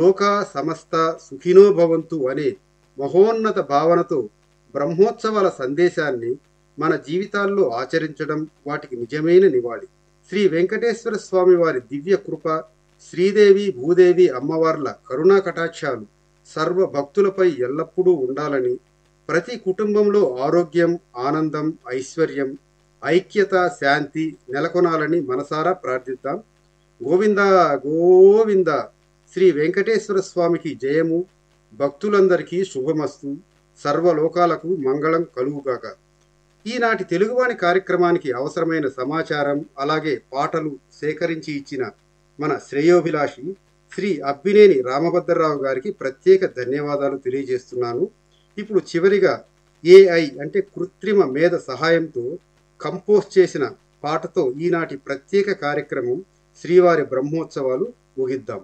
లోకా సమస్త సుఖినో భవంతు అనే మహోన్నత భావనతో బ్రహ్మోత్సవాల సందేశాన్ని మన జీవితాల్లో ఆచరించడం వాటికి నిజమైన నివాళి శ్రీ వెంకటేశ్వర స్వామి వారి దివ్య కృప శ్రీదేవి భూదేవి అమ్మవార్ల కరుణా కటాక్షాలు సర్వ భక్తులపై ఎల్లప్పుడూ ఉండాలని ప్రతి కుటుంబంలో ఆరోగ్యం ఆనందం ఐశ్వర్యం ఐక్యత శాంతి నెలకొనాలని మనసారా ప్రార్థిద్దాం గోవింద గోవింద శ్రీ వెంకటేశ్వర స్వామికి జయము భక్తులందరికీ శుభమస్తు సర్వలోకాలకు మంగళం కలుగుగాక ఈనాటి తెలుగువాణి కార్యక్రమానికి అవసరమైన సమాచారం అలాగే పాటలు సేకరించి ఇచ్చిన మన శ్రేయోభిలాషి శ్రీ అబ్బినేని రామభద్రరావు గారికి ప్రత్యేక ధన్యవాదాలు తెలియజేస్తున్నాను ఇప్పుడు చివరిగా ఏఐ అంటే కృత్రిమ మేధ సహాయంతో కంపోజ్ చేసిన పాటతో ఈనాటి ప్రత్యేక కార్యక్రమం శ్రీవారి బ్రహ్మోత్సవాలు ముగిద్దాం